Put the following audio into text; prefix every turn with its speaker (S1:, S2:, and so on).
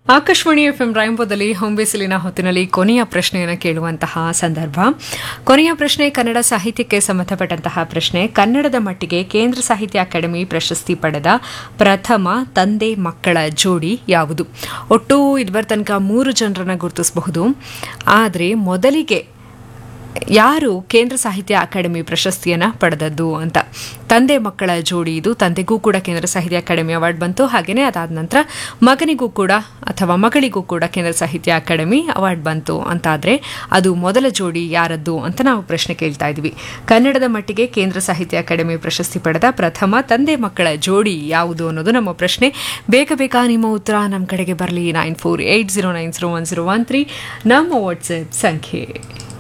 S1: Akashvani F M ರಾಯಂಬೋದಲ್ಲಿ ಹೊಂಬಿಸಿಲಿನ ಹೊತ್ತಿನಲ್ಲಿ ಕೊನೆಯ ಪ್ರಶ್ನೆಯನ್ನು ಕೇಳುವಂತಹ ಸಂದರ್ಭ ಕೊನೆಯ ಪ್ರಶ್ನೆ ಕನ್ನಡ ಸಾಹಿತ್ಯಕ್ಕೆ ಸಂಬಂಧಪಟ್ಟಂತಹ ಪ್ರಶ್ನೆ ಕನ್ನಡದ ಮಟ್ಟಿಗೆ ಕೇಂದ್ರ ಸಾಹಿತ್ಯ ಅಕಾಡೆಮಿ ಪ್ರಶಸ್ತಿ ಪಡೆದ ಪ್ರಥಮ ತಂದೆ ಮಕ್ಕಳ ಜೋಡಿ ಯಾವುದು ಒಟ್ಟು ಇದುವರ ತನಕ ಮೂರು ಜನರನ್ನ ಗುರುತಿಸಬಹುದು ಆದರೆ ಮೊದಲಿಗೆ ಯಾರು ಕೇಂದ್ರ ಸಾಹಿತ್ಯ ಅಕಾಡೆಮಿ ಪ್ರಶಸ್ತಿಯನ್ನ ಪಡೆದದ್ದು ಅಂತ ತಂದೆ ಮಕ್ಕಳ ಜೋಡಿ ಇದು ತಂದೆಗೂ ಕೂಡ ಕೇಂದ್ರ ಸಾಹಿತ್ಯ ಅಕಾಡೆಮಿ ಅವಾರ್ಡ್ ಬಂತು ಹಾಗೆಯೇ ಅದಾದ ನಂತರ ಮಗನಿಗೂ ಕೂಡ ಅಥವಾ ಮಗಳಿಗೂ ಕೂಡ ಕೇಂದ್ರ ಸಾಹಿತ್ಯ ಅಕಾಡೆಮಿ ಅವಾರ್ಡ್ ಬಂತು ಅಂತಾದ್ರೆ ಅದು ಮೊದಲ ಜೋಡಿ ಯಾರದ್ದು ಅಂತ ನಾವು ಪ್ರಶ್ನೆ ಕೇಳ್ತಾ ಇದ್ವಿ ಕನ್ನಡದ ಮಟ್ಟಿಗೆ ಕೇಂದ್ರ ಸಾಹಿತ್ಯ ಅಕಾಡೆಮಿ ಪ್ರಶಸ್ತಿ ಪಡೆದ ಪ್ರಥಮ ತಂದೆ ಮಕ್ಕಳ ಜೋಡಿ ಯಾವುದು ಅನ್ನೋದು ನಮ್ಮ ಪ್ರಶ್ನೆ ಬೇಗ ಬೇಗ ನಿಮ್ಮ ಉತ್ತರ ನಮ್ಮ ಕಡೆಗೆ ಬರಲಿ nine four eight zero nine zero one zero one three ನಮ್ಮ ವಾಟ್ಸ್ಆಪ್ ಸಂಖ್ಯೆ